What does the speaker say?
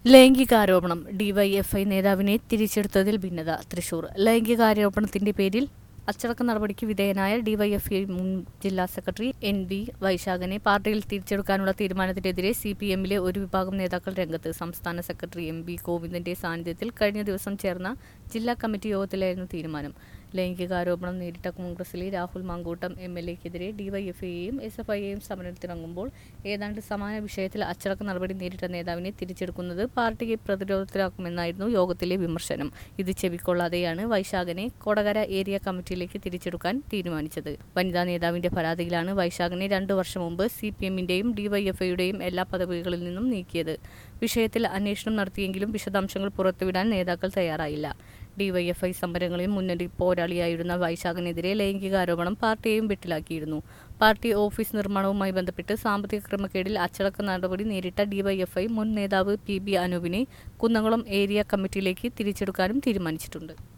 ലൈംഗികാരോപണം DYFI നേതാവിനെ തിരിച്ചെടുത്തതിൽ ഭിന്നത തൃശൂർ ലൈംഗികാരോപണത്തിന്റെ പേരിൽ അച്ചടക്ക നടപടിക്ക് വിധേയനായ ഡിവൈഎഫ്ഐ മുൻ ജില്ലാ സെക്രട്ടറി എൻ ബി വൈശാഖനെ പാർട്ടിയിൽ തിരിച്ചെടുക്കാനുള്ള തീരുമാനത്തിനെതിരെ സി പി എമ്മിലെ ഒരു വിഭാഗം നേതാക്കൾ രംഗത്ത് സംസ്ഥാന സെക്രട്ടറി എം ബി ഗോവിന്ദന്റെ സാന്നിധ്യത്തിൽ കഴിഞ്ഞ ദിവസം ചേർന്ന ജില്ലാ കമ്മിറ്റി യോഗത്തിലായിരുന്നു തീരുമാനം ലൈംഗികാരോപണം നേരിട്ട കോൺഗ്രസിലെ രാഹുൽ മാങ്കൂട്ടം എം എൽ എക്കെതിരെ ഡിവൈഎഫ്ഐയെയും എസ് എഫ് ഐയെയും സമരത്തിനിറങ്ങുമ്പോൾ ഏതാണ്ട് സമാന വിഷയത്തിൽ അച്ചടക്ക നടപടി നേരിട്ട നേതാവിനെ തിരിച്ചെടുക്കുന്നത് പാർട്ടിയെ പ്രതിരോധത്തിലാക്കുമെന്നായിരുന്നു യോഗത്തിലെ വിമർശനം ഇത് ചെവിക്കൊള്ളാതെയാണ് വൈശാഖനെ കൊടകര ഏരിയ കമ്മിറ്റിയിലേക്ക് തിരിച്ചെടുക്കാൻ തീരുമാനിച്ചത് വനിതാ നേതാവിന്റെ പരാതിയിലാണ് വൈശാഖനെ രണ്ടു വർഷം മുമ്പ് സി പി എമ്മിന്റെയും ഡിവൈഎഫ്ഐയുടെയും എല്ലാ പദവികളിൽ നിന്നും നീക്കിയത് വിഷയത്തിൽ അന്വേഷണം നടത്തിയെങ്കിലും വിശദാംശങ്ങൾ പുറത്തുവിടാൻ നേതാക്കൾ തയ്യാറായില്ല ഡിവൈഎഫ്ഐ സമരങ്ങളിൽ മുന്നണി പോരാളിയായിരുന്ന വൈശാഖനെതിരെ ലൈംഗികാരോപണം പാർട്ടിയെയും വെട്ടിലാക്കിയിരുന്നു പാർട്ടി ഓഫീസ് നിർമ്മാണവുമായി ബന്ധപ്പെട്ട് സാമ്പത്തിക ക്രമക്കേടിൽ അച്ചടക്ക നടപടി നേരിട്ട ഡിവൈഎഫ്ഐ മുൻ നേതാവ് പി ബി അനൂപിനെ കുന്നംകുളം ഏരിയ കമ്മിറ്റിയിലേക്ക് തിരിച്ചെടുക്കാനും തീരുമാനിച്ചിട്ടുണ്ട്